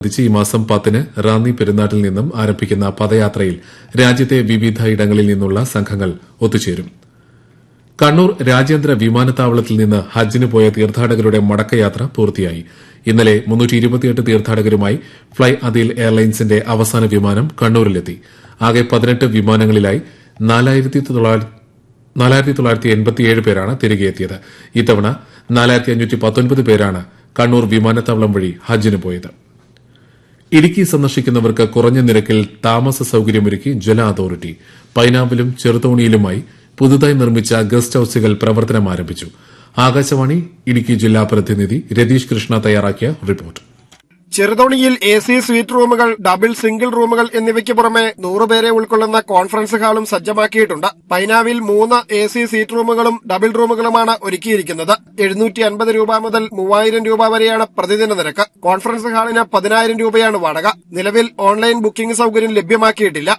ധരിച്ച് ഈ മാസം പത്തിന് റാന്നി പെരുന്നാട്ടിൽ നിന്നും ആരംഭിക്കുന്ന പദയാത്രയിൽ രാജ്യത്തെ വിവിധ ഇടങ്ങളിൽ നിന്നുള്ള സംഘങ്ങൾ ഒത്തുചേരും കണ്ണൂർ രാജ്യാന്തര വിമാനത്താവളത്തിൽ നിന്ന് ഹജ്ജിന് പോയ തീർത്ഥാടകരുടെ മടക്കയാത്ര പൂർത്തിയായി ഇന്നലെ തീർത്ഥാടകരുമായി ഫ്ളൈ അദീൽ എയർലൈൻസിന്റെ അവസാന വിമാനം കണ്ണൂരിലെത്തി ആകെ പതിനെട്ട് വിമാനങ്ങളിലായി നാലായിരത്തി തൊള്ളായിരത്തി എൺപത്തിയേഴ് പേരാണ് തിരികെ എത്തിയത് ഇത്തവണ നാലായിരത്തി അഞ്ഞൂറ്റി പത്തൊൻപത് പേരാണ് കണ്ണൂർ വിമാനത്താവളം വഴി ഹജ്ജിന് പോയത് ഇടുക്കി സന്ദർശിക്കുന്നവർക്ക് കുറഞ്ഞ നിരക്കിൽ താമസ സൌകര്യമൊരുക്കി ജല അതോറിറ്റി പൈനാപ്പിലും ചെറുതോണിയിലുമായി പുതുതായി നിർമ്മിച്ച ഗസ്റ്റ് ഹൌസുകൾ പ്രവർത്തനം ആരംഭിച്ചു ആകാശവാണി ഇടുക്കി ജില്ലാ പ്രതിനിധി രതീഷ് കൃഷ്ണ തയ്യാറാക്കിയ റിപ്പോർട്ട് ചെറുതോണിയിൽ എ സി സ്വീറ്റ് റൂമുകൾ ഡബിൾ സിംഗിൾ റൂമുകൾ എന്നിവയ്ക്ക് പുറമെ നൂറുപേരെ ഉൾക്കൊള്ളുന്ന കോൺഫറൻസ് ഹാളും സജ്ജമാക്കിയിട്ടുണ്ട് പൈനാവിൽ മൂന്ന് എ സി സീറ്റ് റൂമുകളും ഡബിൾ റൂമുകളുമാണ് ഒരുക്കിയിരിക്കുന്നത് എഴുന്നൂറ്റി അൻപത് രൂപ മുതൽ മൂവായിരം രൂപ വരെയാണ് പ്രതിദിന നിരക്ക് കോൺഫറൻസ് ഹാളിന് പതിനായിരം രൂപയാണ് വാടക നിലവിൽ ഓൺലൈൻ ബുക്കിംഗ് സൌകര്യം ലഭ്യമാക്കിയിട്ടില്ല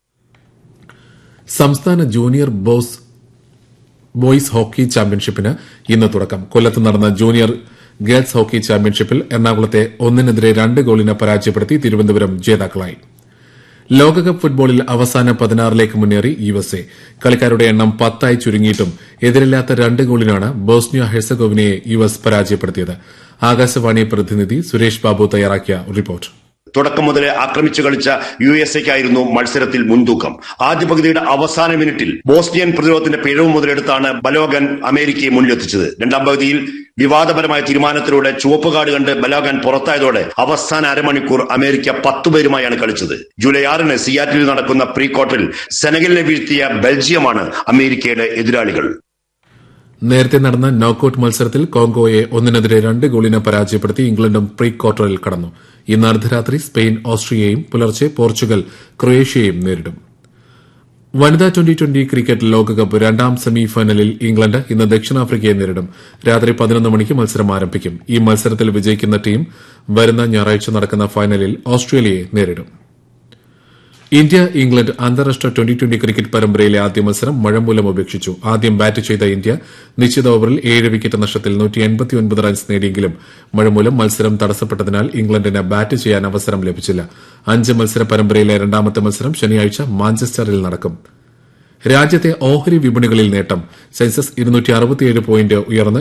സംസ്ഥാന ജൂനിയർ ബോസ് ബോയ്സ് ഹോക്കി ചാമ്പ്യൻഷിപ്പിന് ഇന്ന് തുടക്കം കൊല്ലത്ത് നടന്ന ജൂനിയർ ഗേൾസ് ഹോക്കി ചാമ്പ്യൻഷിപ്പിൽ എറണാകുളത്തെ ഒന്നിനെതിരെ രണ്ട് ഗോളിന് പരാജയപ്പെടുത്തി തിരുവനന്തപുരം ജേതാക്കളായി ലോകകപ്പ് ഫുട്ബോളിൽ അവസാന പതിനാറിലേക്ക് മുന്നേറി യുഎസ്എ കളിക്കാരുടെ എണ്ണം പത്തായി ചുരുങ്ങിയിട്ടും എതിരില്ലാത്ത രണ്ട് ഗോളിനാണ് ബോസ്നിയ ഹെർസഗോവിനയെ യുഎസ് പരാജയപ്പെടുത്തിയത് ആകാശവാണി പ്രതിനിധി സുരേഷ് ബാബു തയ്യാറാക്കിയ റിപ്പോർട്ട് തുടക്കം മുതലേ ആക്രമിച്ചു കളിച്ച യു എസ് എക്കായിരുന്നു മത്സരത്തിൽ മുൻതൂക്കം ആദ്യ പകുതിയുടെ അവസാന മിനിറ്റിൽ ബോസ്നിയൻ പ്രതിരോധത്തിന്റെ പിഴവ് മുതലെടുത്താണ് ബലോഗൻ അമേരിക്കയെ മുന്നിലെത്തിച്ചത് രണ്ടാം പകുതിയിൽ വിവാദപരമായ തീരുമാനത്തിലൂടെ ചുവപ്പ് കാർഡ് കണ്ട് ബലോഗൻ പുറത്തായതോടെ അവസാന അരമണിക്കൂർ അമേരിക്ക പത്തുപേരുമായാണ് കളിച്ചത് ജൂലൈ ആറിന് സിയാറ്റിൽ നടക്കുന്ന പ്രീ ക്വാർട്ടറിൽ സെനഗലിനെ വീഴ്ത്തിയ ബെൽജിയമാണ് അമേരിക്കയുടെ എതിരാളികൾ നേരത്തെ നടന്ന നോക്കൌട്ട് മത്സരത്തിൽ കോങ്കോയെ ഒന്നിനെതിരെ രണ്ട് ഗോളിന് പരാജയപ്പെടുത്തി ഇംഗ്ലണ്ടും പ്രീ ക്വാർട്ടറിൽ കടന്നു ഇന്ന് അർദ്ധരാത്രി സ്പെയിൻ ഓസ്ട്രിയയും പുലർച്ചെ പോർച്ചുഗൽ ക്രൊയേഷ്യയും നേരിടും വനിതാ ട്വന്റി ട്വന്റി ക്രിക്കറ്റ് ലോകകപ്പ് രണ്ടാം സെമി ഫൈനലിൽ ഇംഗ്ലണ്ട് ഇന്ന് ദക്ഷിണാഫ്രിക്കയെ നേരിടും രാത്രി പതിനൊന്ന് മണിക്ക് മത്സരം ആരംഭിക്കും ഈ മത്സരത്തിൽ വിജയിക്കുന്ന ടീം വരുന്ന ഞായറാഴ്ച നടക്കുന്ന ഫൈനലിൽ ഓസ്ട്രേലിയയെ നേരിടും ഇന്ത്യ ഇംഗ്ലണ്ട് അന്താരാഷ്ട്ര ട്വന്റി ട്വന്റി ക്രിക്കറ്റ് പരമ്പരയിലെ ആദ്യ മത്സരം മഴ മൂലം ഉപേക്ഷിച്ചു ആദ്യം ബാറ്റ് ചെയ്ത ഇന്ത്യ നിശ്ചിത ഓവറിൽ ഏഴ് വിക്കറ്റ് നഷ്ടത്തിൽ റൺസ് നേടിയെങ്കിലും മഴ മൂലം മത്സരം തടസ്സപ്പെട്ടതിനാൽ ഇംഗ്ലണ്ടിന് ബാറ്റ് ചെയ്യാൻ അവസരം ലഭിച്ചില്ല അഞ്ച് മത്സര പരമ്പരയിലെ രണ്ടാമത്തെ മത്സരം ശനിയാഴ്ച മാഞ്ചസ്റ്ററിൽ നടക്കും രാജ്യത്തെ ഓഹരി വിപണികളിൽ നേട്ടം സെൻസസ് പോയിന്റ് ഉയർന്ന്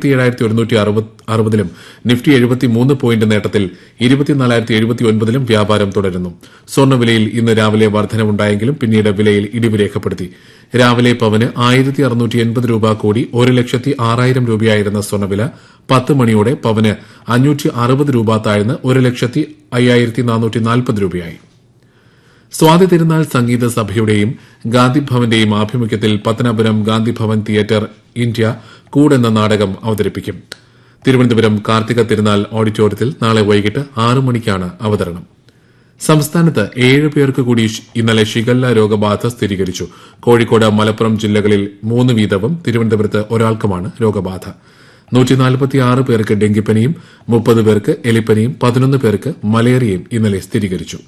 അറുപതിലും നിഫ്റ്റി എഴുപത്തിമൂന്ന് പോയിന്റ് നേട്ടത്തിൽ ലും വ്യാപാരം തുടരുന്നു സ്വർണ്ണവിലയിൽ ഇന്ന് രാവിലെ വർധനവുണ്ടായെങ്കിലും പിന്നീട് വിലയിൽ ഇടിവ് രേഖപ്പെടുത്തി രാവിലെ പവന് ആയിരത്തി അറുന്നൂറ്റി എൺപത് രൂപ കൂടി ഒരു ലക്ഷത്തി ആറായിരം രൂപയായിരുന്ന സ്വർണ്ണവില പത്ത് മണിയോടെ പവന് അഞ്ഞൂറ്റി അറുപത് രൂപ താഴ്ന്ന് ഒരു ലക്ഷത്തി അയ്യായിരത്തി നാനൂറ്റി നാൽപ്പത് രൂപയായി സ്വാതി തിരുനാൾ സംഗീത സഭയുടെയും ഗാന്ധിഭവന്റെയും ആഭിമുഖ്യത്തിൽ പത്തനാപുരം ഗാന്ധിഭവൻ തിയേറ്റർ ഇന്ത്യ കൂട് എന്ന നാടകം അവതരിപ്പിക്കും തിരുവനന്തപുരം കാർത്തിക തിരുനാൾ ഓഡിറ്റോറിയത്തിൽ നാളെ വൈകിട്ട് ആറ് മണിക്കാണ് അവതരണം സംസ്ഥാനത്ത് ഏഴ് പേർക്ക് കൂടി ഇന്നലെ ഷിഗല്ല രോഗബാധ സ്ഥിരീകരിച്ചു കോഴിക്കോട് മലപ്പുറം ജില്ലകളിൽ മൂന്ന് വീതവും തിരുവനന്തപുരത്ത് ഒരാൾക്കുമാണ് രോഗബാധ പേർക്ക് ഡെങ്കിപ്പനിയും മുപ്പത് പേർക്ക് എലിപ്പനിയും പതിനൊന്ന് പേർക്ക് മലേറിയയും ഇന്നലെ സ്ഥിരീകരിച്ചു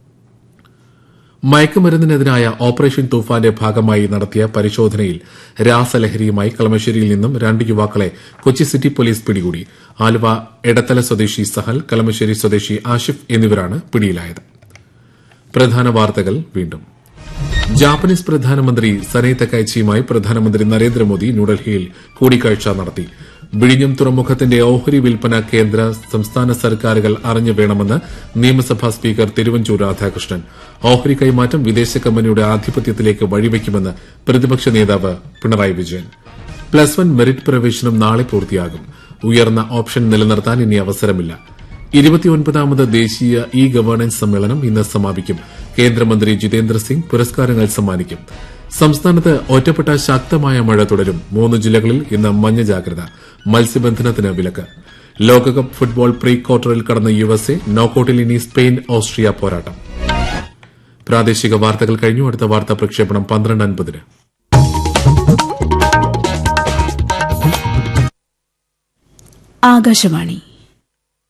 മയക്കുമരുന്നിനെതിരായ ഓപ്പറേഷൻ തൂഫാന്റെ ഭാഗമായി നടത്തിയ പരിശോധനയിൽ രാസലഹരിയുമായി കളമശ്ശേരിയിൽ നിന്നും രണ്ട് യുവാക്കളെ കൊച്ചി സിറ്റി പോലീസ് പിടികൂടി ആലുവ എടത്തല സ്വദേശി സഹൽ കളമശ്ശേരി സ്വദേശി ആഷിഫ് എന്നിവരാണ് പിടിയിലായത് പ്രധാന വാർത്തകൾ വീണ്ടും ജാപ്പനീസ് പ്രധാനമന്ത്രി സനൈ തക്കൈച്ചിയുമായി പ്രധാനമന്ത്രി നരേന്ദ്രമോദി ന്യൂഡൽഹിയിൽ കൂടിക്കാഴ്ച നടത്തി വിഴിഞ്ഞം തുറമുഖത്തിന്റെ ഓഹരി വിൽപ്പന കേന്ദ്ര സംസ്ഥാന സർക്കാരുകൾ അറിഞ്ഞു വേണമെന്ന് നിയമസഭാ സ്പീക്കർ തിരുവഞ്ചൂർ രാധാകൃഷ്ണൻ ഓഹരി കൈമാറ്റം വിദേശ കമ്പനിയുടെ ആധിപത്യത്തിലേക്ക് വഴിവെക്കുമെന്ന് പ്രതിപക്ഷ നേതാവ് Pinarayi Vijayan plus one merit പ്രവേശനം നാളെ പൂർത്തിയാകും ഉയർന്ന ഓപ്ഷൻ നിലനിർത്താൻ ഇനി അവസരമില്ല ഇരുപത്തിയൊൻപതാമത് ദേശീയ ഇ ഗവേണൻസ് സമ്മേളനം ഇന്ന് സമാപിക്കും കേന്ദ്രമന്ത്രി ജിതേന്ദ്ര സിംഗ് പുരസ്കാരങ്ങൾ സമ്മാനിക്കും സംസ്ഥാനത്ത് ഒറ്റപ്പെട്ട ശക്തമായ മഴ തുടരും മൂന്ന് ജില്ലകളിൽ ഇന്ന് മഞ്ഞ ജാഗ്രത മത്സ്യബന്ധനത്തിന് വിലക്ക് ലോകകപ്പ് ഫുട്ബോൾ പ്രീ ക്വാർട്ടറിൽ കടന്ന യുഎസ്എ നോക്കൌട്ടിൽ ഇനി സ്പെയിൻ ഓസ്ട്രിയ പോരാട്ടം പ്രാദേശിക വാർത്തകൾ കഴിഞ്ഞു അടുത്ത വാർത്താ പ്രക്ഷേപണം പന്ത്രണ്ട് അൻപതിന് ആകാശവാണി